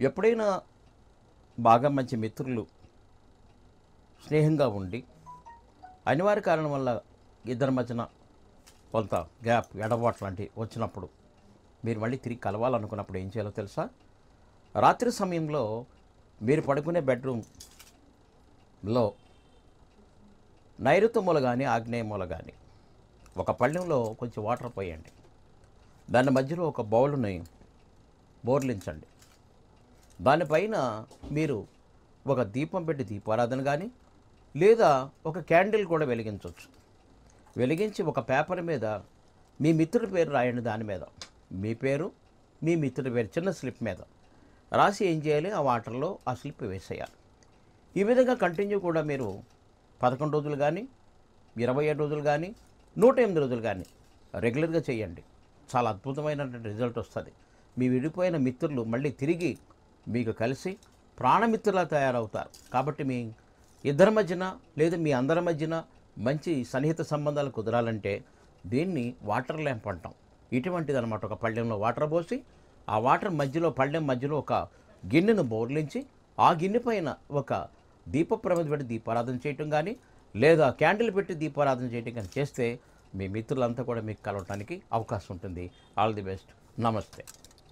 ఎప్పుడైనా బాగా మంచి మిత్రులు స్నేహంగా ఉండి అనివార్య కారణం వల్ల ఇద్దరి మధ్యన కొంత గ్యాప్ ఎడబాటు లాంటివి వచ్చినప్పుడు మీరు మళ్ళీ తిరిగి కలవాలనుకున్నప్పుడు ఏం చేయాలో తెలుసా రాత్రి సమయంలో మీరు పడుకునే బెడ్రూమ్లో నైరుతి మూల కానీ ఆగ్నేయ మూల కానీ ఒక పళ్ళెంలో కొంచెం వాటర్ పోయండి దాని మధ్యలో ఒక బౌల్ని బోర్లించండి దానిపైన మీరు ఒక దీపం పెట్టి దీపారాధన కానీ లేదా ఒక క్యాండిల్ కూడా వెలిగించవచ్చు వెలిగించి ఒక పేపర్ మీద మీ మిత్రుడి పేరు రాయండి దాని మీద మీ పేరు మీ మిత్రుడి పేరు చిన్న స్లిప్ మీద రాసి ఏం చేయాలి ఆ వాటర్లో ఆ స్లిప్ వేసేయాలి ఈ విధంగా కంటిన్యూ కూడా మీరు పదకొండు రోజులు కానీ ఇరవై ఏడు రోజులు కానీ నూట ఎనిమిది రోజులు కానీ రెగ్యులర్గా చేయండి చాలా అద్భుతమైనటువంటి రిజల్ట్ వస్తుంది మీ విడిపోయిన మిత్రులు మళ్ళీ తిరిగి మీకు కలిసి ప్రాణమిత్రులా తయారవుతారు కాబట్టి మీ ఇద్దరి మధ్యన లేదా మీ అందరి మధ్యన మంచి సన్నిహిత సంబంధాలు కుదరాలంటే దీన్ని వాటర్ ల్యాంప్ అంటాం ఇటువంటిది అనమాట ఒక పళ్ళెంలో వాటర్ పోసి ఆ వాటర్ మధ్యలో పళ్ళెం మధ్యలో ఒక గిన్నెను బోర్లించి ఆ గిన్నె పైన ఒక దీప ప్రమిద పెట్టి దీపారాధన చేయటం కానీ లేదా క్యాండిల్ పెట్టి దీపారాధన చేయటం కానీ చేస్తే మీ మిత్రులంతా కూడా మీకు కలవటానికి అవకాశం ఉంటుంది ఆల్ ది బెస్ట్ నమస్తే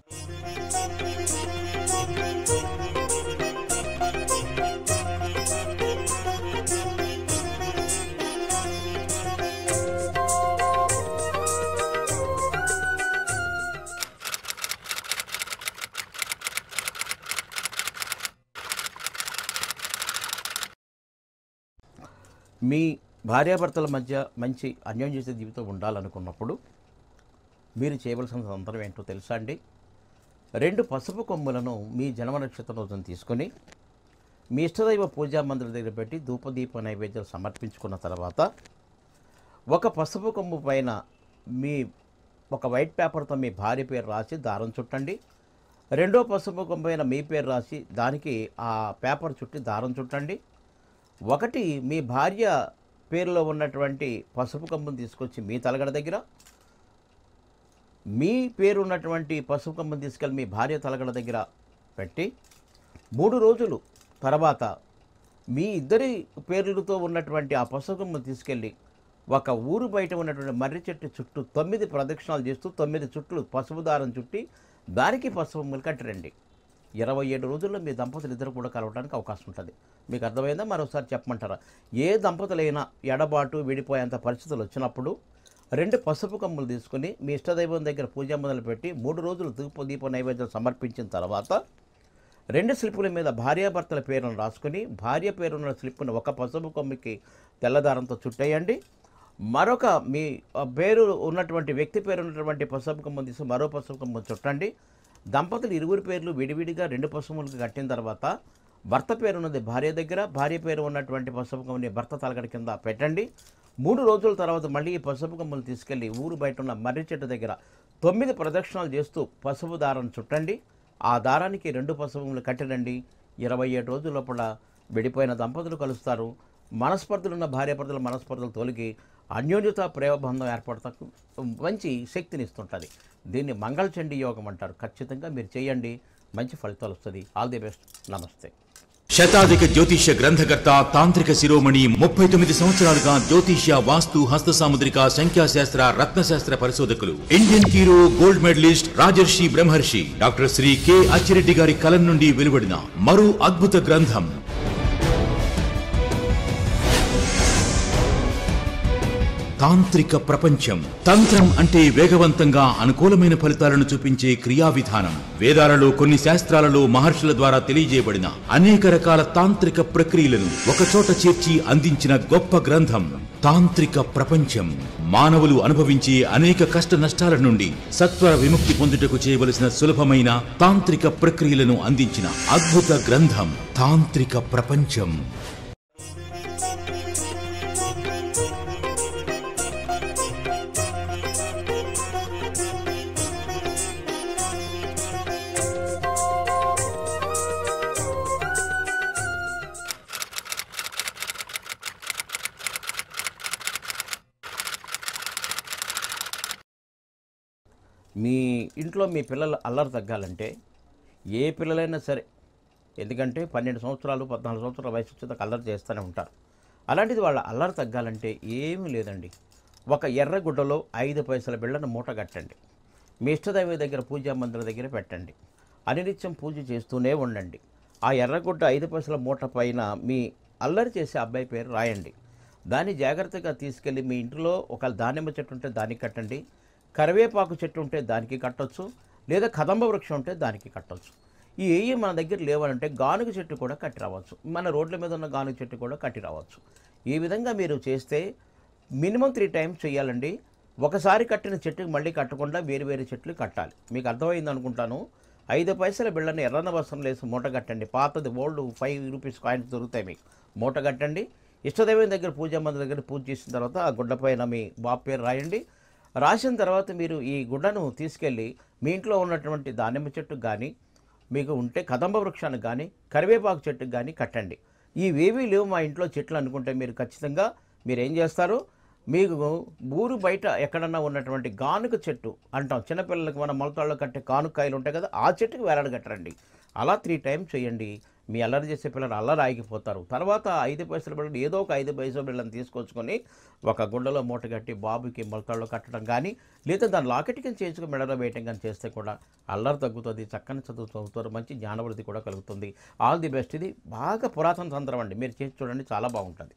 మీ భార్యాభర్తల మధ్య మంచి అన్యోన్యత జీవితం ఉండాలనుకున్నప్పుడు మీరు చేయవలసిన సందర్భం ఏంటో తెలుసా అండి రెండు పసుపు కొమ్ములను మీ జన్మ నక్షత్రం రోజున తీసుకొని మీ ఇష్టదైవ పూజా మందిరం దగ్గర పెట్టి ధూపదీప నైవేద్యం సమర్పించుకున్న తర్వాత ఒక పసుపు కొమ్ము పైన మీ ఒక వైట్ పేపర్తో మీ భార్య పేరు రాసి దారం చుట్టండి రెండో పసుపు కొమ్ము పైన మీ పేరు రాసి దానికి ఆ పేపర్ చుట్టి దారం చుట్టండి ఒకటి మీ భార్య పేరులో ఉన్నటువంటి పసుపు కొమ్మును తీసుకొచ్చి మీ తలగడ దగ్గర మీ పేరు ఉన్నటువంటి పసుపు కొమ్మును తీసుకెళ్ళి మీ భార్య తలగడ దగ్గర పెట్టి మూడు రోజులు తర్వాత మీ ఇద్దరి పేర్లతో ఉన్నటువంటి ఆ పసుపు కొమ్మును తీసుకెళ్ళి ఒక ఊరు బయట ఉన్నటువంటి మర్రి చెట్టు చుట్టూ తొమ్మిది ప్రదక్షిణాలు చేస్తూ తొమ్మిది చుట్లు పసుపు దారం చుట్టి దానికి పసుపు కొమ్ములు కట్టిరండి ఇరవై ఏడు రోజుల్లో మీ దంపతులు ఇద్దరు కూడా కలవడానికి అవకాశం ఉంటుంది మీకు అర్థమైందా మరోసారి చెప్పమంటారా ఏ దంపతులైనా ఎడబాటు విడిపోయేంత పరిస్థితులు వచ్చినప్పుడు రెండు పసుపు కమ్ములు తీసుకొని మీ ఇష్టదైవం దగ్గర పూజ మొదలు పెట్టి మూడు రోజులు ధూప దీప నైవేద్యం సమర్పించిన తర్వాత రెండు స్లిప్పుల మీద భార్యాభర్తల పేరును రాసుకొని భార్య పేరున్న స్లిప్పును ఒక పసుపు కొమ్మికి తెల్లదారంతో చుట్టేయండి మరొక మీ ఆ, పేరు ఉన్నటువంటి వ్యక్తి పేరు ఉన్నటువంటి పసుపు కొమ్మ తీసి మరో పసుపు కొమ్మ చుట్టండి దంపతులు ఇరువురి పేర్లు విడివిడిగా రెండు పసుపులకు కట్టిన తర్వాత భర్త పేరు ఉన్నది భార్య దగ్గర భార్య పేరు ఉన్నటువంటి పసుపు కొమ్మని భర్త తలగడ కింద పెట్టండి మూడు రోజుల తర్వాత మళ్ళీ ఈ పసుపు కొమ్మలు తీసుకెళ్ళి ఊరు బయట ఉన్న మర్రి చెట్టు దగ్గర తొమ్మిది ప్రదక్షిణాలు చేస్తూ పసుపు దారం చుట్టండి ఆ దారానికి రెండు పసుపులు కట్టిరండి ఇరవై ఏడు రోజుల లోపల విడిపోయిన దంపతులు కలుస్తారు మనస్పర్ధలు ఉన్న భార్యాభర్తల మనస్పర్ధలు తొలగి అన్యోన్యత ప్రేమబంధం ఏర్పడటకు మంచి శక్తిని ఇస్తుంటుంది దీన్ని మంగళచండీ యోగం అంటారు ఖచ్చితంగా మీరు చేయండి మంచి ఫలితాలు వస్తుంది ఆల్ ది బెస్ట్ నమస్తే శతాధిక జ్యోతిష్య గ్రంథకర్త తాంత్రిక శిరోమణి ముప్పై తొమ్మిది సంవత్సరాలుగా జ్యోతిష్య వాస్తు హస్త సాముద్రిక సంఖ్యాశాస్త్ర రత్నశాస్త్ర పరిశోధకులు ఇండియన్ హీరో గోల్డ్ మెడలిస్ట్ రాజర్షి బ్రహ్మర్షి డాక్టర్ శ్రీ కె అచ్చిరెడ్డి గారి కలం నుండి వెలువడిన మరో అద్భుత గ్రంథం తాంత్రిక ప్రపంచం తంత్రం అంటే వేగవంతంగా అనుకూలమైన ఫలితాలను చూపించే క్రియా విధానం వేదాలలో కొన్ని శాస్త్రాలలో మహర్షుల ద్వారా తెలియజేయబడిన అనేక రకాల తాంత్రిక ప్రక్రియలను ఒకచోట చేర్చి అందించిన గొప్ప గ్రంథం తాంత్రిక ప్రపంచం మానవులు అనుభవించే అనేక కష్ట నష్టాల నుండి సత్వర విముక్తి పొందుటకు చేయవలసిన సులభమైన తాంత్రిక ప్రక్రియలను అందించిన అద్భుత గ్రంథం తాంత్రిక ప్రపంచం మీ ఇంట్లో మీ పిల్లలు అల్లరి తగ్గాలంటే ఏ పిల్లలైనా సరే ఎందుకంటే పన్నెండు సంవత్సరాలు పద్నాలుగు సంవత్సరాల వయసు వచ్చేదాకా అల్లరి చేస్తూనే ఉంటారు అలాంటిది వాళ్ళ అల్లరి తగ్గాలంటే ఏమీ లేదండి ఒక ఎర్రగుడ్డలో ఐదు పైసల బిళ్ళను మూట కట్టండి మీ ఇష్టదైవ దగ్గర పూజా మందిరం దగ్గర పెట్టండి అనినిత్యం పూజ చేస్తూనే ఉండండి ఆ ఎర్రగుడ్డ ఐదు పైసల మూట పైన మీ అల్లరి చేసే అబ్బాయి పేరు రాయండి దాన్ని జాగ్రత్తగా తీసుకెళ్ళి మీ ఇంటిలో ఒక దానిమ్మ చెట్టు ఉంటే దానికి కట్టండి కరివేపాకు చెట్టు ఉంటే దానికి కట్టొచ్చు లేదా కదంబ వృక్షం ఉంటే దానికి కట్టొచ్చు ఈ ఏవి మన దగ్గర లేవాలంటే గానుగ చెట్టు కూడా కట్టి రావచ్చు మన రోడ్ల మీద ఉన్న గానుగ చెట్టు కూడా కట్టి రావచ్చు ఈ విధంగా మీరు చేస్తే మినిమం త్రీ టైమ్స్ చేయాలండి ఒకసారి కట్టిన చెట్టుకి మళ్ళీ కట్టకుండా వేరు వేరు చెట్లు కట్టాలి మీకు అర్థమైంది అనుకుంటాను ఐదు పైసల బిళ్ళని ఎర్రన వస్త్రం లేసి మూట కట్టండి పాతది ఓల్డ్ ఫైవ్ రూపీస్ కాయిన్స్ దొరుకుతాయి మీకు మూట కట్టండి ఇష్టదైవం దగ్గర పూజ మంది దగ్గర పూజ చేసిన తర్వాత ఆ గుడ్డ పైన మీ బాబు పేరు రాయండి రాసిన తర్వాత మీరు ఈ గుడ్డను తీసుకెళ్ళి మీ ఇంట్లో ఉన్నటువంటి దానిమ్మ చెట్టు కానీ మీకు ఉంటే కదంబ వృక్షానికి కానీ కరివేపాకు చెట్టుకు కానీ కట్టండి ఇవేవీ లేవు మా ఇంట్లో చెట్లు అనుకుంటే మీరు ఖచ్చితంగా మీరు ఏం చేస్తారు మీకు ఊరు బయట ఎక్కడన్నా ఉన్నటువంటి గానుగ చెట్టు అంటాం చిన్నపిల్లలకి మన మొలతాళ్ళు కట్టే కానుకాయలు ఉంటాయి కదా ఆ చెట్టుకి వేలాడ కట్టండి అలా త్రీ టైమ్స్ చేయండి మీ అల్లరి చేసే పిల్లలు అల్లరి ఆగిపోతారు తర్వాత ఐదు పైసల బిళ్ళలు ఏదో ఒక ఐదు పైసల బిళ్ళని తీసుకొచ్చుకొని ఒక గుండెలో మూట కట్టి బాబుకి మొలతాళ్ళు కట్టడం కానీ లేదా దాని లాకెట్ కింద చేసుకుని మెడలో వేయటం కానీ చేస్తే కూడా అల్లరి తగ్గుతుంది చక్కని చదువు చదువుతారు మంచి జ్ఞానవృద్ధి కూడా కలుగుతుంది ఆల్ ది బెస్ట్ ఇది బాగా పురాతన తంత్రం అండి మీరు చేసి చూడండి చాలా బాగుంటుంది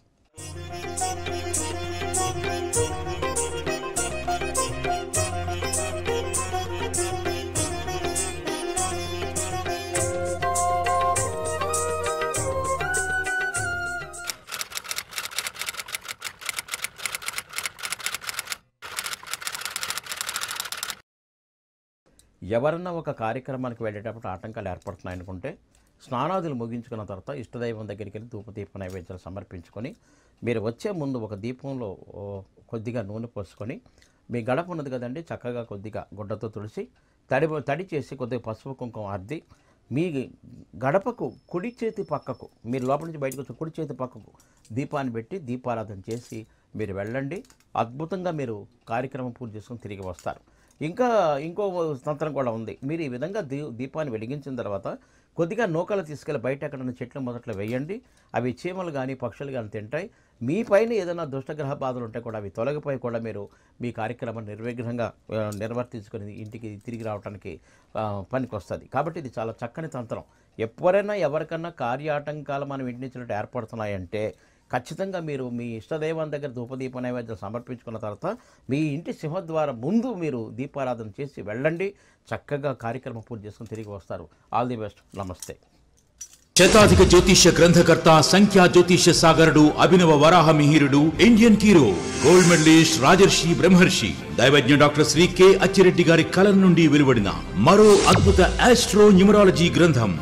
ఎవరన్నా ఒక కార్యక్రమానికి వెళ్ళేటప్పుడు ఆటంకాలు ఏర్పడుతున్నాయి అనుకుంటే స్నానాదులు ముగించుకున్న తర్వాత ఇష్టదైవం దగ్గరికి వెళ్ళి ధూపదీప నైవేద్యాలు సమర్పించుకొని మీరు వచ్చే ముందు ఒక దీపంలో ఓ, కొద్దిగా నూనె పోసుకొని మీ గడప ఉన్నది కదండి చక్కగా కొద్దిగా గుడ్డతో తుడిసి తడి తడి చేసి కొద్దిగా పసుపు కుంకుమ అద్ది మీ గడపకు కుడి చేతి పక్కకు మీరు లోపల నుంచి బయటకు వచ్చి కుడి చేతి పక్కకు దీపాన్ని పెట్టి దీపారాధన చేసి మీరు వెళ్ళండి అద్భుతంగా మీరు కార్యక్రమం పూర్తి చేసుకొని తిరిగి వస్తారు ఇంకా ఇంకో తంత్రం కూడా ఉంది మీరు ఈ విధంగా దీ దీపాన్ని వెలిగించిన తర్వాత కొద్దిగా నూకలు తీసుకెళ్ళి బయట ఎక్కడైనా చెట్ల మొదట్లో వేయండి అవి చీమలు కానీ పక్షులు కానీ తింటాయి మీ పైన ఏదైనా దుష్టగ్రహ బాధలు ఉంటే కూడా అవి తొలగిపోయి కూడా మీరు మీ కార్యక్రమం నిర్విఘ్నంగా ఆ, నిర్వర్తించుకొని ఇంటికి తిరిగి రావడానికి పనికి వస్తుంది కాబట్టి ఇది చాలా చక్కని తంత్రం ఎప్పుడైనా ఎవరికన్నా కార్యాటంకాలు మనం ఇంటి నుంచి ఏర్పడుతున్నాయంటే ఖచ్చితంగా మీరు మీ ఇష్టదైవం దగ్గర ధూపదీప నైవేద్యం సమర్పించుకున్న తర్వాత మీ ఇంటి సింహద్వారం ముందు మీరు దీపారాధన చేసి వెళ్ళండి చక్కగా కార్యక్రమం పూర్తి చేసుకుని తిరిగి వస్తారు ఆల్ ది బెస్ట్ నమస్తే శతాధిక జ్యోతిష్య గ్రంథకర్త సంఖ్యా జ్యోతిష్య సాగరుడు అభినవ వరాహ మిహిరుడు ఇండియన్ హీరో గోల్డ్ మెడలిస్ట్ రాజర్షి బ్రహ్మర్షి దైవజ్ఞ డాక్టర్ శ్రీ కె అచ్చిరెడ్డి గారి కలం నుండి వెలువడిన మరో అద్భుత ఆస్ట్రో న్యూమరాలజీ గ్రంథం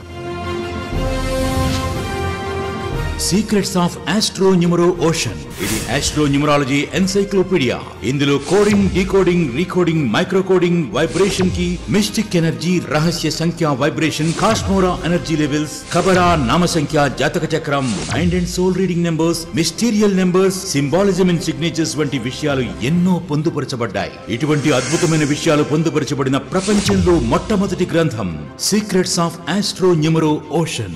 secrets of astro numero ocean ఇది ఆస్ట్రో న్యూమరాలజీ ఎన్సైక్లోపీడియా ఇందులో coding decoding recoding micro coding vibration కి మిస్టిక్ ఎనర్జీ రహస్య సంఖ్య వైబ్రేషన్ కాస్మోరా ఎనర్జీ లెవెల్స్ ఖబరా నామ సంఖ్య జాతక చక్రం mind and soul reading numbers mysterial numbers symbolism and signatures వంటి విషయాలు ఎన్నో పొందుపరచబడ్డాయి ఇటువంటి అద్భుతమైన విషయాలు పొందుపరచబడిన ప్రపంచంలో మొట్టమొదటి గ్రంథం secrets of astro numero ocean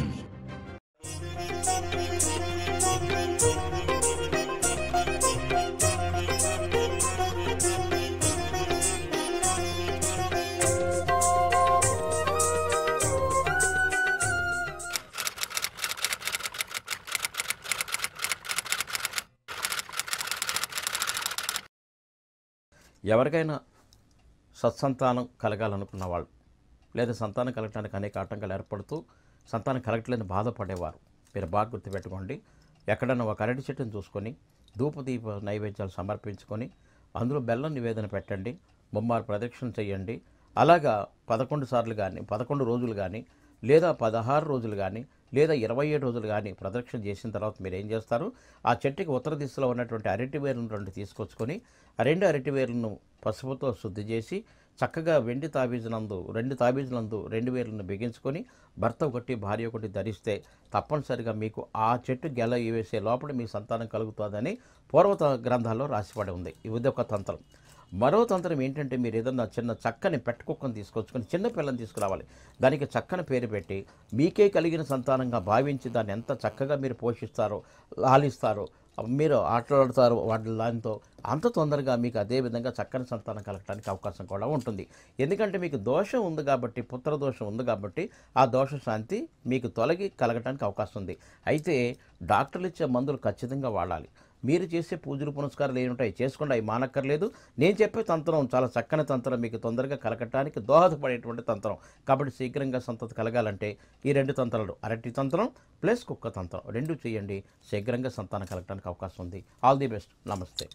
ఎవరికైనా సత్సంతానం కలగాలనుకున్న వాళ్ళు లేదా సంతానం కలగటానికి అనేక ఆటంకాలు ఏర్పడుతూ సంతానం కలగట్లేని బాధపడేవారు మీరు బాగా గుర్తుపెట్టుకోండి ఎక్కడైనా ఒక అరటి చెట్టును చూసుకొని ధూపదీప నైవేద్యాలు సమర్పించుకొని అందులో బెల్లం నివేదన పెట్టండి బొమ్మారు ప్రదక్షిణ చేయండి అలాగా పదకొండు సార్లు కానీ పదకొండు రోజులు కానీ లేదా పదహారు రోజులు కానీ లేదా ఇరవై ఏడు రోజులు కానీ ప్రదక్షిణ చేసిన తర్వాత మీరు ఏం చేస్తారు ఆ చెట్టుకి ఉత్తర దిశలో ఉన్నటువంటి అరటి వేర్లను రెండు తీసుకొచ్చుకొని ఆ రెండు అరటి వేర్లను పసుపుతో శుద్ధి చేసి చక్కగా వెండి తాబీజునందు రెండు తాబీజులందు రెండు వేర్లను బిగించుకొని భర్త ఒకటి భార్య ఒకటి ధరిస్తే తప్పనిసరిగా మీకు ఆ చెట్టు గెల వేసే లోపల మీ సంతానం కలుగుతుందని పూర్వత గ్రంథాల్లో రాసిపడి ఉంది ఇది ఒక తంత్రం మరో తంత్రం ఏంటంటే మీరు ఏదన్నా చిన్న చక్కని పెట్టుకుక్కని తీసుకొచ్చుకొని చిన్న పిల్లని తీసుకురావాలి దానికి చక్కని పేరు పెట్టి మీకే కలిగిన సంతానంగా భావించి దాన్ని ఎంత చక్కగా మీరు పోషిస్తారో లాలిస్తారో మీరు ఆటలాడతారు వాటి దానితో అంత తొందరగా మీకు అదే విధంగా చక్కని సంతానం కలగడానికి అవకాశం కూడా ఉంటుంది ఎందుకంటే మీకు దోషం ఉంది కాబట్టి పుత్ర దోషం ఉంది కాబట్టి ఆ దోష శాంతి మీకు తొలగి కలగటానికి అవకాశం ఉంది అయితే డాక్టర్లు ఇచ్చే మందులు ఖచ్చితంగా వాడాలి మీరు చేసే పూజలు పునస్కారాలు ఏముంటాయి చేసుకోండి అవి మానక్కర్లేదు నేను చెప్పే తంత్రం చాలా చక్కని తంత్రం మీకు తొందరగా కలగటానికి దోహదపడేటువంటి తంత్రం కాబట్టి శీఘ్రంగా సంతతి కలగాలంటే ఈ రెండు తంత్రాలు అరటి తంత్రం ప్లస్ కుక్క తంత్రం రెండు చేయండి శీఘ్రంగా సంతానం కలగటానికి అవకాశం ఉంది ఆల్ ది బెస్ట్ నమస్తే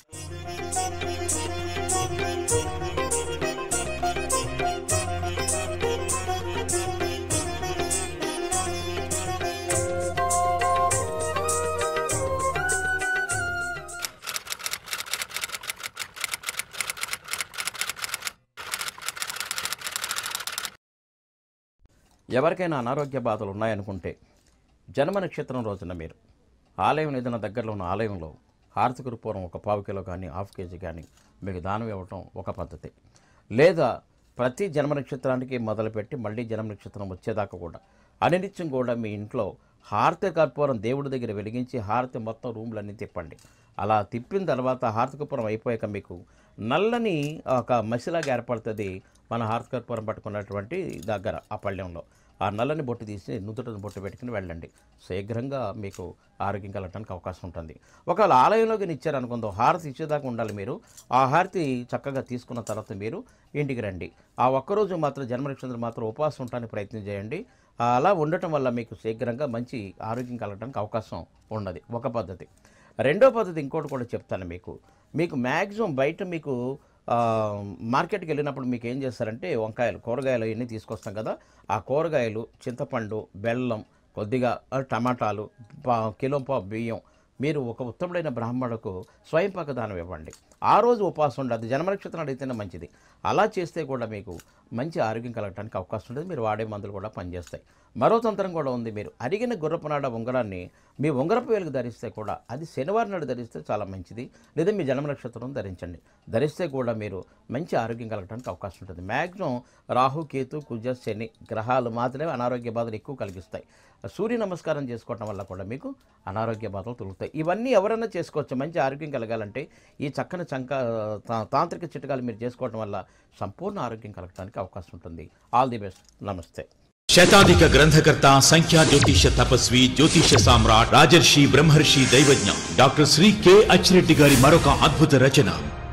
ఎవరికైనా అనారోగ్య బాధలు ఉన్నాయనుకుంటే జన్మ నక్షత్రం రోజున మీరు ఆలయం ఏదైనా దగ్గరలో ఉన్న ఆలయంలో హారతికి పూర్వం ఒక పావు కిలో కానీ హాఫ్ కేజీ కానీ మీకు దానం ఇవ్వటం ఒక పద్ధతి లేదా ప్రతి జన్మ నక్షత్రానికి మొదలుపెట్టి మళ్ళీ జన్మ నక్షత్రం వచ్చేదాకా కూడా అనినిత్యం కూడా మీ ఇంట్లో హారతి కర్పూరం దేవుడి దగ్గర వెలిగించి హారతి మొత్తం రూమ్లన్నీ తిప్పండి అలా తిప్పిన తర్వాత హారతి కర్పూరం అయిపోయాక మీకు నల్లని ఒక మసిలాగా ఏర్పడుతుంది మన హారతి కర్పూరం పట్టుకున్నటువంటి దగ్గర ఆ పళ్ళెంలో ఆ నల్లని బొట్టు తీసి నుదుటను బొట్టు పెట్టుకుని వెళ్ళండి శీఘ్రంగా మీకు ఆరోగ్యం కలగడానికి అవకాశం ఉంటుంది ఒకవేళ ఆలయంలోకి ఇచ్చారనుకుందో హారతి ఇచ్చేదాకా ఉండాలి మీరు ఆ హారతి చక్కగా తీసుకున్న తర్వాత మీరు ఇంటికి రండి ఆ ఒక్కరోజు మాత్రం జన్మనక్షత్రం మాత్రం ఉపవాసం ఉండడానికి ప్రయత్నం చేయండి ఆ అలా ఉండటం వల్ల మీకు శీఘ్రంగా మంచి ఆరోగ్యం కలగడానికి అవకాశం ఉన్నది ఒక పద్ధతి రెండో పద్ధతి ఇంకోటి కూడా చెప్తాను మీకు మీకు మ్యాక్సిమం బయట మీకు ఆ, మార్కెట్కి వెళ్ళినప్పుడు మీకు ఏం చేస్తారంటే వంకాయలు కూరగాయలు ఇవన్నీ తీసుకొస్తాం కదా ఆ కూరగాయలు చింతపండు బెల్లం కొద్దిగా ఆ, టమాటాలు పా కిలో పావు బియ్యం మీరు ఒక ఉత్తముడైన బ్రాహ్మణులకు స్వయంపాక దానం ఇవ్వండి ఆ రోజు ఉపవాసం ఉండదు జన్మనక్షత్రం అడిగితేనే మంచిది అలా చేస్తే కూడా మీకు మంచి ఆరోగ్యం కలగడానికి అవకాశం ఉంటుంది మీరు వాడే మందులు కూడా పనిచేస్తాయి మరో తంత్రం కూడా ఉంది మీరు అరిగిన గుర్రపునాడ ఉంగరాన్ని మీ ఉంగరపు వేలుకు ధరిస్తే కూడా అది శనివారం నాడు ధరిస్తే చాలా మంచిది లేదా మీ జన్మ నక్షత్రం ధరించండి ధరిస్తే కూడా మీరు మంచి ఆరోగ్యం కలగడానికి అవకాశం ఉంటుంది మ్యాక్సిమం రాహు కేతు కుజ శని గ్రహాలు మాత్రమే అనారోగ్య బాధలు ఎక్కువ కలిగిస్తాయి సూర్య నమస్కారం చేసుకోవటం వల్ల కూడా మీకు అనారోగ్య బాధలు తొలుగుతాయి ఇవన్నీ ఎవరైనా చేసుకోవచ్చు మంచి ఆరోగ్యం కలగాలంటే ఈ చక్కని చంక తా- తాంత్రిక చిట్కాలు మీరు చేసుకోవటం వల్ల సంపూర్ణ ఆరోగ్యం కలగడానికి అవకాశం ఉంటుంది ఆల్ ది బెస్ట్ నమస్తే శతాధిక గ్రంథకర్త సంఖ్యా జ్యోతిష తపస్వి జ్యోతిష సామ్రాట్ రాజర్షి బ్రహ్మర్షి దైవజ్ఞ డాక్టర్ శ్రీ కె అచ్చిరెడ్డి గారి మరొక అద్భుత రచన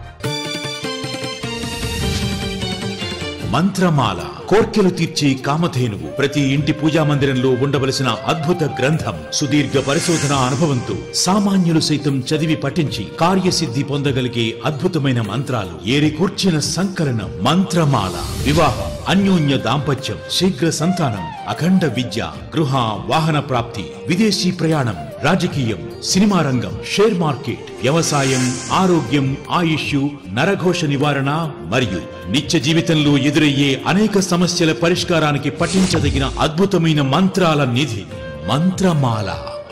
మంత్రమాల కోర్కెలు తీర్చే కామధేనువు ప్రతి ఇంటి పూజా మందిరంలో ఉండవలసిన అద్భుత గ్రంథం సుదీర్ఘ పరిశోధన అనుభవంతో సామాన్యులు సైతం చదివి పఠించి కార్యసిద్ధి పొందగలిగే అద్భుతమైన మంత్రాలు ఏరి కూర్చిన సంకలనం మంత్రమాల వివాహం అన్యోన్య దాంపత్యం శీఘ్ర సంతానం అఖండ విద్య గృహ వాహన ప్రాప్తి విదేశీ ప్రయాణం రాజకీయం సినిమా రంగం షేర్ మార్కెట్ వ్యవసాయం ఆరోగ్యం ఆయుష్ నరఘోష నివారణ మరియు నిత్య జీవితంలో ఎదురయ్యే అనేక సమస్యల పరిష్కారానికి పఠించదగిన అద్భుతమైన మంత్రాల నిధి మంత్రమాల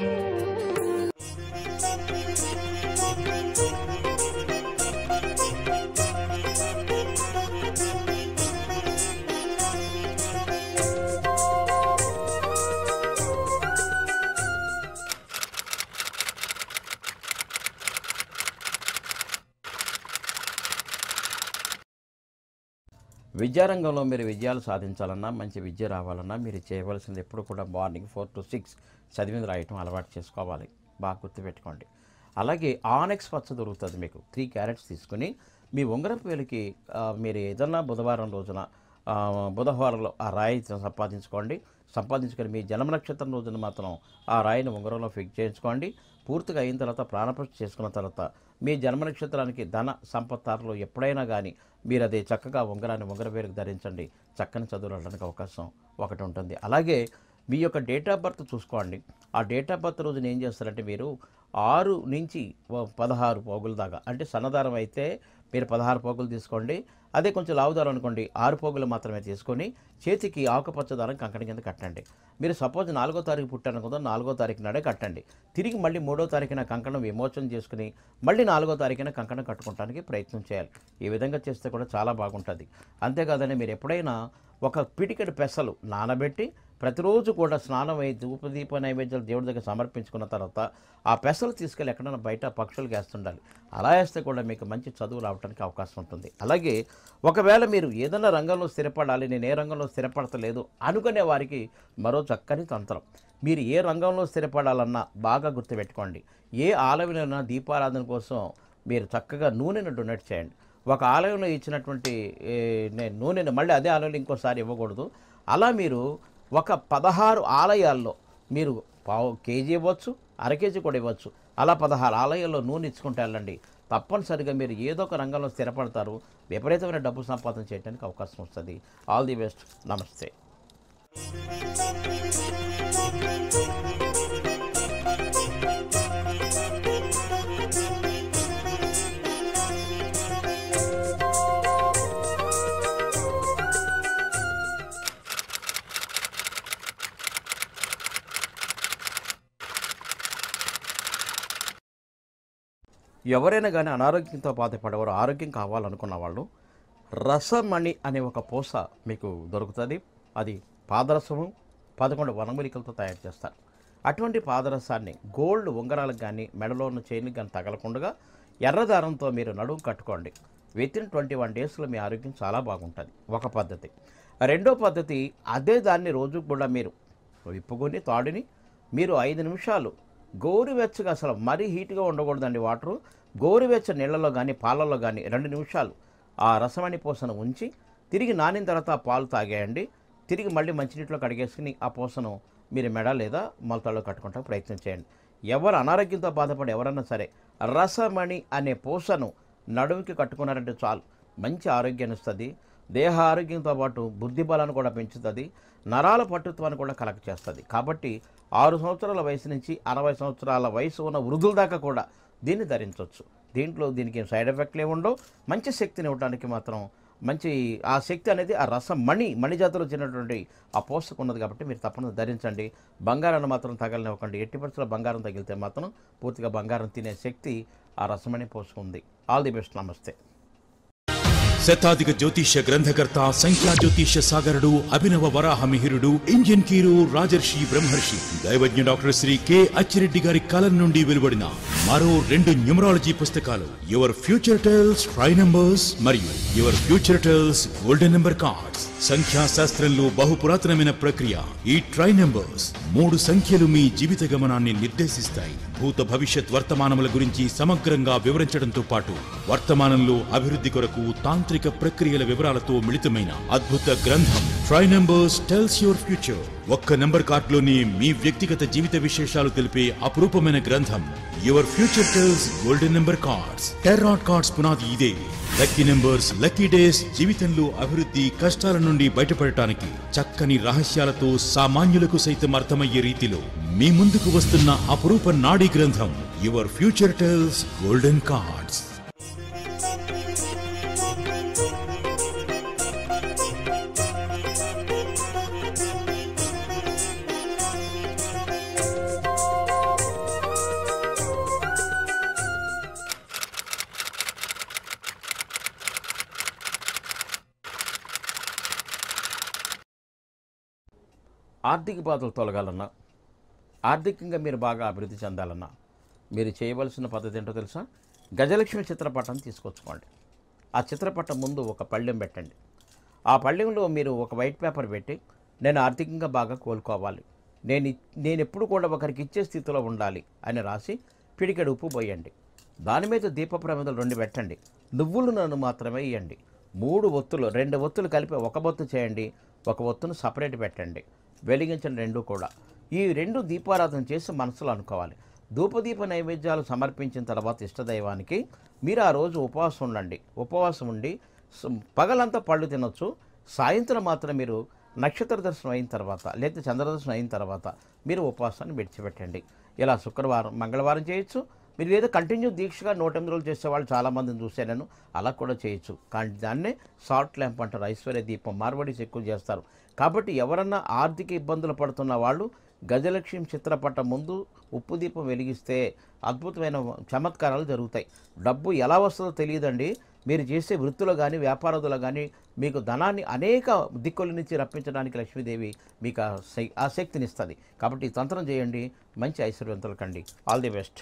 విద్యారంగంలో మీరు విజయాలు సాధించాలన్నా మంచి విద్య రావాలన్నా మీరు చేయవలసింది ఎప్పుడు కూడా మార్నింగ్ ఫోర్ టు సిక్స్ చదివింది రాయటం అలవాటు చేసుకోవాలి బాగా గుర్తుపెట్టుకోండి అలాగే ఆనెక్స్ పచ్చ దొరుకుతుంది మీకు త్రీ క్యారెట్స్ తీసుకుని మీ ఉంగరపు వేలికి ఆ, మీరు ఏదన్నా బుధవారం రోజున ఆ, బుధవారంలో ఆ రాయి సంపాదించుకోండి సంపాదించుకొని మీ జన్మ నక్షత్రం రోజున మాత్రం ఆ రాయిని ఉంగరంలో ఫిక్స్ చేయించుకోండి పూర్తిగా అయిన తర్వాత ప్రాణప్రతిష్ఠ చేసుకున్న తర్వాత మీ జన్మ నక్షత్రానికి ధన సంపత్తారులో ఎప్పుడైనా కానీ మీరు అది చక్కగా ఉంగరాన్ని ఉంగర పేరుకు ధరించండి చక్కని చదువులు వెళ్ళడానికి అవకాశం ఒకటి ఉంటుంది అలాగే మీ యొక్క డేట్ ఆఫ్ బర్త్ చూసుకోండి ఆ డేట్ ఆఫ్ బర్త్ రోజున ఏం చేస్తారంటే మీరు ఆరు నుంచి ఓ పదహారు పోగుల దాకా అంటే సన్నదారం అయితే మీరు పదహారు పోగులు తీసుకోండి అదే కొంచెం లావుదారు అనుకోండి ఆరు పోగులు మాత్రమే తీసుకొని చేతికి ఆకుపచ్చ దారం కంకణం కింద కట్టండి మీరు సపోజ్ నాలుగో తారీఖు పుట్టారనుకుందో నాలుగో తారీఖు నాడే కట్టండి తిరిగి మళ్ళీ మూడో తారీఖున కంకణం విమోచన చేసుకుని మళ్ళీ నాలుగో తారీఖున కంకణం కట్టుకోవడానికి ప్రయత్నం చేయాలి ఈ విధంగా చేస్తే కూడా చాలా బాగుంటుంది అంతేకాదని మీరు ఎప్పుడైనా ఒక పిడికెడు పెసలు నానబెట్టి ప్రతిరోజు కూడా స్నానం అయి ధూపదీప నైవేద్యాలు దేవుడి దగ్గర సమర్పించుకున్న తర్వాత ఆ పెసలు తీసుకెళ్ళి ఎక్కడైనా బయట పక్షులకు వేస్తుండాలి అలా వేస్తే కూడా మీకు మంచి చదువు రావడానికి అవకాశం ఉంటుంది అలాగే ఒకవేళ మీరు ఏదైనా రంగంలో స్థిరపడాలి నేను ఏ రంగంలో స్థిరపడతలేదు అనుకునే వారికి మరో చక్కని తంత్రం మీరు ఏ రంగంలో స్థిరపడాలన్నా బాగా గుర్తుపెట్టుకోండి ఏ ఆలయంలోనైనా దీపారాధన కోసం మీరు చక్కగా నూనెను డొనేట్ చేయండి ఒక ఆలయంలో ఇచ్చినటువంటి ఏ, నేను నూనెను మళ్ళీ అదే ఆలయంలో ఇంకోసారి ఇవ్వకూడదు అలా మీరు ఒక పదహారు ఆలయాల్లో మీరు పావు కేజీ ఇవ్వచ్చు అర కేజీ కూడా ఇవ్వచ్చు అలా పదహారు ఆలయాల్లో నూనె ఇచ్చుకుంటూ వెళ్ళండి తప్పనిసరిగా మీరు ఏదో ఒక రంగంలో స్థిరపడతారు విపరీతమైన డబ్బు సంపాదన చేయడానికి అవకాశం వస్తుంది ఆల్ ది బెస్ట్ నమస్తే ఎవరైనా కానీ అనారోగ్యంతో బాధపడేవారు ఆరోగ్యం కావాలనుకున్న వాళ్ళు రసమణి అనే ఒక పూస మీకు దొరుకుతుంది అది పాదరసము పదకొండు వనమూలికలతో తయారు చేస్తారు అటువంటి పాదరసాన్ని గోల్డ్ ఉంగరాలకు కానీ మెడలో ఉన్న చైన్కి కానీ తగలకుండా ఎర్రదారంతో మీరు నడుము కట్టుకోండి విత్ ఇన్ ట్వంటీ వన్ డేస్లో మీ ఆరోగ్యం చాలా బాగుంటుంది ఒక పద్ధతి రెండో పద్ధతి అదే దాన్ని రోజు కూడా మీరు విప్పుకొని తాడుని మీరు ఐదు నిమిషాలు గోరువెచ్చగా అసలు మరీ హీట్గా ఉండకూడదండి వాటరు గోరువెచ్చ నీళ్ళలో కానీ పాలల్లో కానీ రెండు నిమిషాలు ఆ రసమణి పూసను ఉంచి తిరిగి నానిన తర్వాత ఆ పాలు తాగేయండి తిరిగి మళ్ళీ మంచినీటిలో కడిగేసుకుని ఆ పూసను మీరు మెడ లేదా మొలతాలో కట్టుకుంటా ప్రయత్నం చేయండి ఎవరు అనారోగ్యంతో బాధపడి ఎవరన్నా సరే రసమణి అనే పూసను నడుముకి కట్టుకున్నారంటే చాలు మంచి ఆరోగ్యాన్ని ఇస్తుంది దేహ ఆరోగ్యంతో పాటు బుద్ధి బలాన్ని కూడా పెంచుతుంది నరాల పట్టుత్వాన్ని కూడా కలెక్ట్ చేస్తుంది కాబట్టి ఆరు సంవత్సరాల వయసు నుంచి అరవై సంవత్సరాల వయసు ఉన్న వృద్ధుల దాకా కూడా దీన్ని ధరించవచ్చు దీంట్లో దీనికి ఏం సైడ్ ఎఫెక్ట్లు ఏమి ఉండవు మంచి శక్తిని ఇవ్వడానికి మాత్రం మంచి ఆ శక్తి అనేది ఆ రసం మణి మణి జాతిలో వచ్చినటువంటి ఆ పోషకు ఉన్నది కాబట్టి మీరు తప్పకుండా ధరించండి బంగారాన్ని మాత్రం తగలనివ్వకండి ఎట్టి పరిస్థితుల్లో బంగారం తగిలితే మాత్రం పూర్తిగా బంగారం తినే శక్తి ఆ రసమణి పోసుకు ఉంది ఆల్ ది బెస్ట్ నమస్తే శతాధిక జ్యోతిష్య గ్రంథకర్త సంఖ్యా జ్యోతిష్య సాగరుడు అభినవ వరాహ మిహిరుడు ఇండియన్ కీరు రాజర్షి బ్రహ్మర్షి దైవజ్ఞ డాక్టర్ శ్రీ కె అచ్చిరెడ్డి గారి కలం నుండి వెలువడిన మరో రెండు న్యూమరాలజీ పుస్తకాలు your future tells try numbers మరియు your future tells golden number cards సంఖ్యా శాస్త్రంలో బహు పురాతనమైన ప్రక్రియ ఈ ట్రై నంబర్స్ మూడు సంఖ్యలు మీ జీవిత గమనాన్ని నిర్దేశిస్తాయి భూత భవిష్యత్ వర్తమానముల గురించి సమగ్రంగా వివరించడంతో పాటు వర్తమానంలో అభివృద్ధి కొరకు తాంత్రిక ప్రక్రియల వివరాలతో మిళితమైన అద్భుత గ్రంథం try numbers tells your future ఒక్క నంబర్ కార్డులోని మీ వ్యక్తిగత జీవిత విశేషాలు తెలిపే అపురూపమైన గ్రంథం your future tells golden number cards tarot cards పునాది ఇదే లక్కీ నెంబర్స్ లక్కీ డేస్ జీవితంలో అభివృద్ధి కష్టాల నుండి బయటపడటానికి చక్కని రహస్యాలతో సామాన్యులకు సైతం అర్థమయ్యే రీతిలో మీ ముందుకు వస్తున్న అపురూప నాడీ గ్రంథం your future tells golden cards ఆర్థిక బాధలు తొలగాలన్నా ఆర్థికంగా మీరు బాగా అభివృద్ధి చెందాలన్నా మీరు చేయవలసిన పద్ధతి ఏంటో తెలుసా గజలక్ష్మి చిత్రపటం తీసుకొచ్చుకోండి ఆ చిత్రపటం ముందు ఒక పళ్ళెం పెట్టండి ఆ పళ్ళెంలో మీరు ఒక వైట్ పేపర్ పెట్టి నేను ఆర్థికంగా బాగా కోలుకోవాలి నేను ఇ- నేను ఎప్పుడు కూడా ఒకరికి ఇచ్చే స్థితిలో ఉండాలి అని రాసి పిడికెడు ఉప్పు పోయండి దాని మీద దీప ప్రమిదలు రెండు పెట్టండి నువ్వులు నన్ను మాత్రమే ఇవ్వండి మూడు ఒత్తులు రెండు ఒత్తులు కలిపి ఒక ఒత్తు చేయండి ఒక ఒత్తును సపరేట్ పెట్టండి వెలిగించండి రెండు కూడా ఈ రెండు దీపారాధన చేసి మనసులో అనుకోవాలి ధూపదీప నైవేద్యాలు సమర్పించిన తర్వాత ఇష్టదైవానికి మీరు ఆ రోజు ఉపవాసం ఉండండి ఉపవాసం ఉండి స- పగలంతా పళ్ళు తినొచ్చు సాయంత్రం మాత్రం మీరు నక్షత్ర దర్శనం అయిన తర్వాత లేదా చంద్రదర్శనం అయిన తర్వాత మీరు ఉపవాసాన్ని విడిచిపెట్టండి ఇలా శుక్రవారం మంగళవారం చేయొచ్చు మీరు ఏదో కంటిన్యూ దీక్షగా నూట ఎనిమిది రోజులు చేసే వాళ్ళు చాలామందిని చూశాను నేను అలా కూడా చేయొచ్చు కానీ దాన్నే షార్ట్ ల్యాంప్ అంటారు ఐశ్వర్య దీపం మార్వడీస్ ఎక్కువ చేస్తారు కాబట్టి ఎవరన్నా ఆర్థిక ఇబ్బందులు పడుతున్న వాళ్ళు గజలక్ష్మి చిత్రపటం ముందు ఉప్పు దీపం వెలిగిస్తే అద్భుతమైన చమత్కారాలు జరుగుతాయి డబ్బు ఎలా వస్తుందో తెలియదండి మీరు చేసే వృత్తిలో కానీ వ్యాపారదులో కానీ మీకు ధనాన్ని అనేక దిక్కుల నుంచి రప్పించడానికి లక్ష్మీదేవి మీకు ఆ శక్- ఆ శక్తిని ఇస్తుంది కాబట్టి ఈ తంత్రం చేయండి మంచి ఐశ్వర్యవంతులు కండి ఆల్ ది బెస్ట్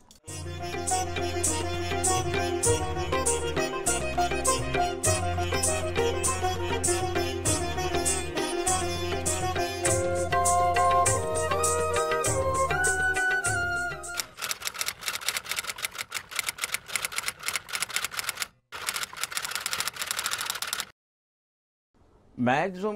మ్యాక్సిమం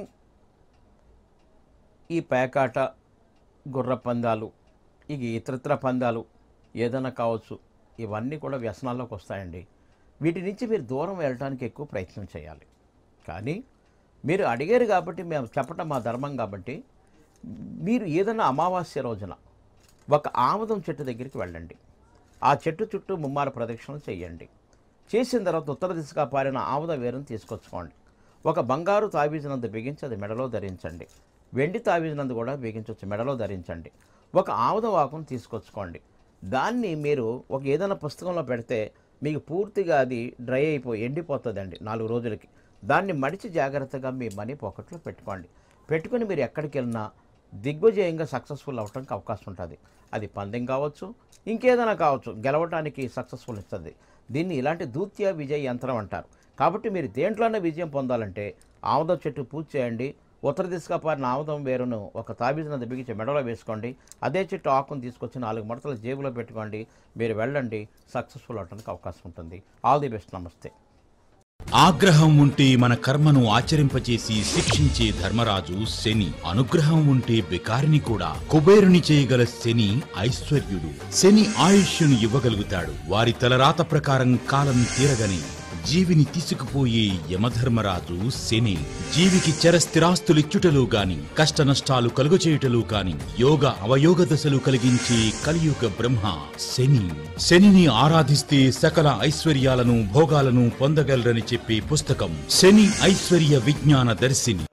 ఈ పేకాట గుర్ర పందాలు ఇక ఇతరత్ర పందాలు ఏదైనా కావచ్చు ఇవన్నీ కూడా వ్యసనాల్లోకి వస్తాయండి వీటి నుంచి మీరు దూరం వెళ్ళడానికి ఎక్కువ ప్రయత్నం చేయాలి కానీ మీరు అడిగారు కాబట్టి మేము చెప్పటం మా ధర్మం కాబట్టి మీరు ఏదైనా అమావాస్య రోజున ఒక ఆముదం చెట్టు దగ్గరికి వెళ్ళండి ఆ చెట్టు చుట్టూ ముమ్మార ప్రదక్షిణలు చేయండి చేసిన తర్వాత ఉత్తర దిశగా పారిన ఆముద వేరును తీసుకొచ్చుకోండి ఒక బంగారు తాబీజినందు బిగించి అది మెడలో ధరించండి వెండి తాబీజినందు కూడా బిగించవచ్చు మెడలో ధరించండి ఒక ఆముద వాకును తీసుకొచ్చుకోండి దాన్ని మీరు ఒక ఏదైనా పుస్తకంలో పెడితే మీకు పూర్తిగా అది డ్రై అయిపోయి ఎండిపోతుందండి నాలుగు రోజులకి దాన్ని మడిచి జాగ్రత్తగా మీ మనీ పాకెట్లో పెట్టుకోండి పెట్టుకొని మీరు ఎక్కడికి వెళ్ళినా దిగ్విజయంగా సక్సెస్ఫుల్ అవడానికి అవకాశం ఉంటుంది అది పందెం కావచ్చు ఇంకేదైనా కావచ్చు గెలవటానికి సక్సెస్ఫుల్ ఇస్తుంది దీన్ని ఇలాంటి దూత్య విజయ యంత్రం అంటారు కాబట్టి మీరు దేంట్లోనే విజయం పొందాలంటే ఆముదం చెట్టు పూజ చేయండి ఉత్తర దిశగా పారిన ఆముదం వేరును ఒక తాబీజున బిగించి మెడలో వేసుకోండి అదే చెట్టు ఆకును తీసుకొచ్చి నాలుగు మడతలు జేబులో పెట్టుకోండి మీరు వెళ్ళండి సక్సెస్ఫుల్ అవడానికి అవకాశం ఉంటుంది ఆల్ ది బెస్ట్ నమస్తే ఆగ్రహం ఉంటే మన కర్మను ఆచరింపచేసి శిక్షించే ధర్మరాజు శని అనుగ్రహం ఉంటే బికారిని కూడా కుబేరుని చేయగల శని ఐశ్వర్యుడు శని ఆయుష్యును ఇవ్వగలుగుతాడు వారి తలరాత ప్రకారం కాలం తీరగని జీవిని తీసుకుపోయే యమధర్మరాజు శని జీవికి చర స్థిరాస్తులిచ్చుటలో గాని కష్ట నష్టాలు కలుగచేయుటలో గాని యోగ అవయోగ దశలు కలిగించే కలియుగ బ్రహ్మ శని శనిని ఆరాధిస్తే సకల ఐశ్వర్యాలను భోగాలను పొందగలరని చెప్పే పుస్తకం శని ఐశ్వర్య విజ్ఞాన దర్శిని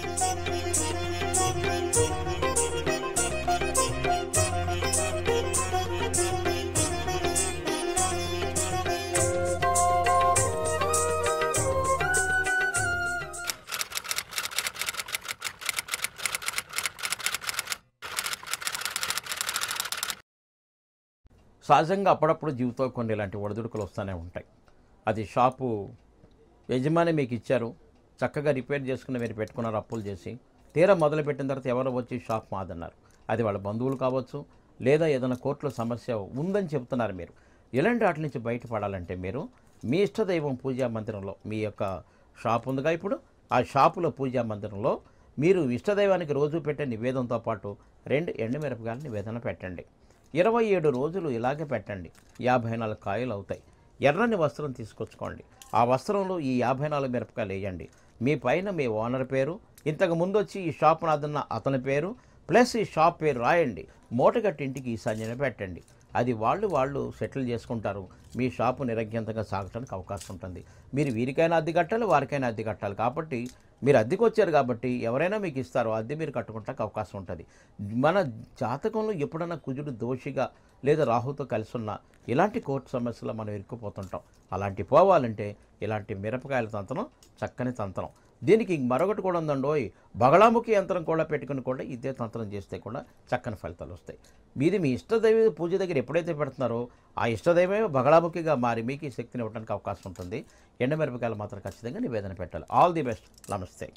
సహజంగా అప్పుడప్పుడు జీవితంలో కొన్ని ఇలాంటి ఒడిదుడుకులు వస్తూనే ఉంటాయి అది షాపు యజమాని మీకు ఇచ్చారు చక్కగా రిపేర్ చేసుకుని మీరు పెట్టుకున్నారు అప్పులు చేసి తీరా మొదలుపెట్టిన తర్వాత ఎవరో వచ్చి షాప్ మాదన్నారు అది వాళ్ళ బంధువులు కావచ్చు లేదా ఏదైనా కోర్టులో సమస్య ఉందని చెప్తున్నారు మీరు ఇలాంటి వాటి నుంచి బయటపడాలంటే మీరు మీ ఇష్టదైవం పూజా మందిరంలో మీ యొక్క షాప్ ఉందిగా ఇప్పుడు ఆ షాపులో పూజా మందిరంలో మీరు ఇష్టదైవానికి రోజు పెట్టే నివేదనతో పాటు రెండు ఎండుమిరపకాయల నివేదన పెట్టండి ఇరవై ఏడు రోజులు ఇలాగే పెట్టండి యాభై నాలుగు కాయలు అవుతాయి ఎర్రని వస్త్రం తీసుకొచ్చుకోండి ఆ వస్త్రంలో ఈ యాభై నాలుగు మిరపకాయలు వేయండి మీ పైన మీ ఓనర్ పేరు ఇంతకు ముందు వచ్చి ఈ షాప్ నాదన్న అతని పేరు ప్లస్ ఈ షాప్ పేరు రాయండి మూటగట్టి ఇంటికి ఈశాన్యన పెట్టండి అది వాళ్ళు వాళ్ళు సెటిల్ చేసుకుంటారు మీ షాపు నిరజ్ఞంతంగా సాగటానికి అవకాశం ఉంటుంది మీరు వీరికైనా అద్దె కట్టాలి వారికైనా అద్దె కట్టాలి కాబట్టి మీరు అద్దెకి వచ్చారు కాబట్టి ఎవరైనా మీకు ఇస్తారో అద్దె మీరు కట్టుకుంటానికి అవకాశం ఉంటుంది మన జాతకంలో ఎప్పుడైనా కుజుడు దోషిగా లేదా రాహుతో కలిసి ఉన్న ఇలాంటి కోర్టు సమస్యలు మనం ఇరుక్కుపోతుంటాం అలాంటి పోవాలంటే ఇలాంటి మిరపకాయల తంత్రం చక్కని తంత్రం దీనికి మరొకటి కూడా ఉందండోయ్ బగళాముఖి యంత్రం కూడా పెట్టుకుని కూడా ఇదే తంత్రం చేస్తే కూడా చక్కని ఫలితాలు వస్తాయి మీది మీ ఇష్టదైవ పూజ దగ్గర ఎప్పుడైతే పెడుతున్నారో ఆ ఇష్టదైవమే బగళాముఖిగా మారి మీకు ఈ శక్తిని ఇవ్వడానికి అవకాశం ఉంటుంది ఎండమిరపకాయలు మాత్రం ఖచ్చితంగా నివేదన పెట్టాలి ఆల్ ది బెస్ట్ నమస్తే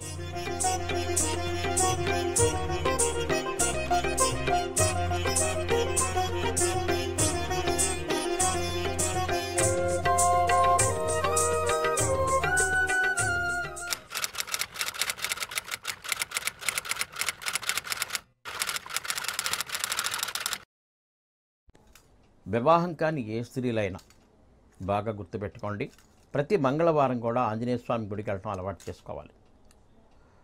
వివాహం కాని ఏ స్త్రీలైనా బాగా గుర్తుపెట్టుకోండి ప్రతి మంగళవారం కూడా ఆంజనేయ స్వామి గుడికి వెళ్ళడం అలవాటు చేసుకోవాలి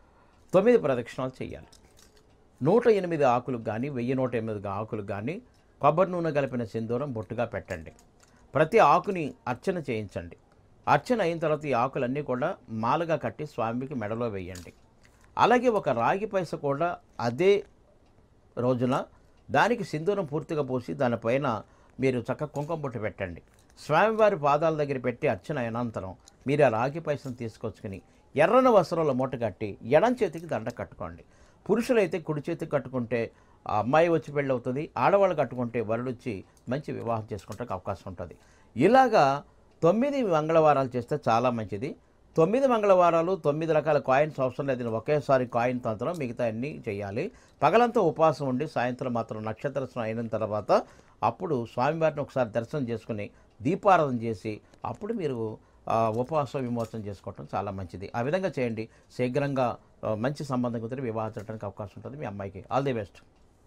తొమ్మిది ప్రదక్షిణాలు చేయాలి నూట ఎనిమిది ఆకులకు కానీ వెయ్యి నూట ఎనిమిది ఆకులకు కానీ కొబ్బరి నూనె కలిపిన సింధూరం బొట్టుగా పెట్టండి ప్రతి ఆకుని అర్చన చేయించండి అర్చన అయిన తర్వాత ఈ ఆకులన్నీ కూడా మాలగా కట్టి స్వామికి మెడలో వేయండి అలాగే ఒక రాగి పైస కూడా అదే రోజున దానికి సింధూరం పూర్తిగా పోసి దానిపైన మీరు చక్క కుంకుమ బొట్టు పెట్టండి స్వామివారి పాదాల దగ్గర పెట్టి అర్చన అనంతరం మీరు ఆ రాగి పైసను తీసుకొచ్చుకుని ఎర్రని వస్త్రంలో మూట కట్టి ఎడం చేతికి దండ కట్టుకోండి పురుషులైతే కుడి చేతికి కట్టుకుంటే ఆ అమ్మాయి వచ్చి పెళ్ళి అవుతుంది ఆడవాళ్ళు కట్టుకుంటే వరుడు వచ్చి మంచి వివాహం చేసుకుంటానికి అవకాశం ఉంటుంది ఇలాగా తొమ్మిది మంగళవారాలు చేస్తే చాలా మంచిది తొమ్మిది మంగళవారాలు తొమ్మిది రకాల కాయిన్స్ అవసరం లేదు ఒకేసారి కాయిన్ తంత్రం మిగతా అన్నీ చేయాలి పగలంతా ఉపవాసం ఉండి సాయంత్రం మాత్రం నక్షత్ర స్నానం అయిన తర్వాత అప్పుడు స్వామివారిని ఒకసారి దర్శనం చేసుకుని దీపారాధన చేసి అప్పుడు మీరు ఆ, ఉపవాస విమోచన చేసుకోవటం చాలా మంచిది ఆ విధంగా చేయండి శీఘ్రంగా ఆ, మంచి సంబంధం కుదిరి వివాహం చేయడానికి అవకాశం ఉంటుంది మీ అమ్మాయికి ఆల్ ది బెస్ట్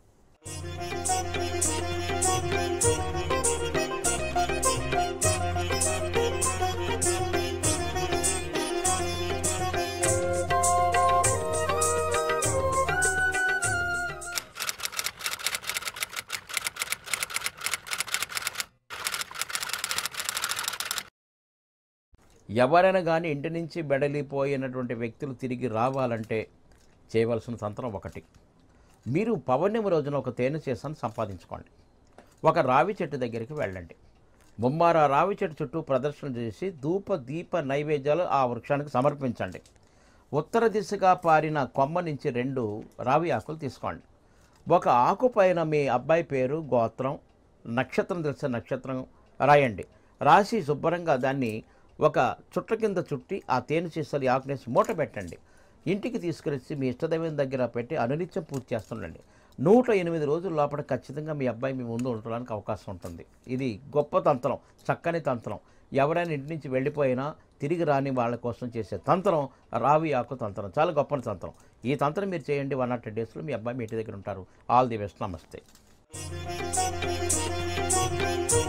ఎవరైనా కానీ ఇంటి నుంచి బెడలిపోయినటువంటి వ్యక్తులు తిరిగి రావాలంటే చేయవలసిన తంత్రం ఒకటి మీరు పౌర్ణమి రోజున ఒక తేనె చేసాను సంపాదించుకోండి ఒక రావి చెట్టు దగ్గరికి వెళ్ళండి ముమ్మార రావి చెట్టు చుట్టూ ప్రదర్శన చేసి ధూప దీప నైవేద్యాలు ఆ వృక్షానికి సమర్పించండి ఉత్తర దిశగా పారిన కొమ్మ నుంచి రెండు రావి ఆకులు తీసుకోండి ఒక ఆకు పైన మీ అబ్బాయి పేరు గోత్రం నక్షత్రం తెలిసిన నక్షత్రం రాయండి రాసి శుభ్రంగా దాన్ని ఒక చుట్ట కింద చుట్టి ఆ తేనె చేసలు ఆకునేసి మూట పెట్టండి ఇంటికి తీసుకురొచ్చి మీ ఇష్టదైవం దగ్గర పెట్టి అనునిత్యం పూజ చేస్తుండండి నూట ఎనిమిది రోజుల లోపల ఖచ్చితంగా మీ అబ్బాయి మీ ముందు ఉండడానికి అవకాశం ఉంటుంది ఇది గొప్ప తంత్రం చక్కని తంత్రం ఎవరైనా ఇంటి నుంచి వెళ్ళిపోయినా తిరిగి రాని వాళ్ళ కోసం చేసే తంత్రం రావి ఆకు తంత్రం చాలా గొప్ప తంత్రం ఈ తంత్రం మీరు చేయండి వన్ నాట్ డేస్లో మీ అబ్బాయి మీ ఇంటి దగ్గర ఉంటారు ఆల్ ది బెస్ట్ నమస్తే Thank you.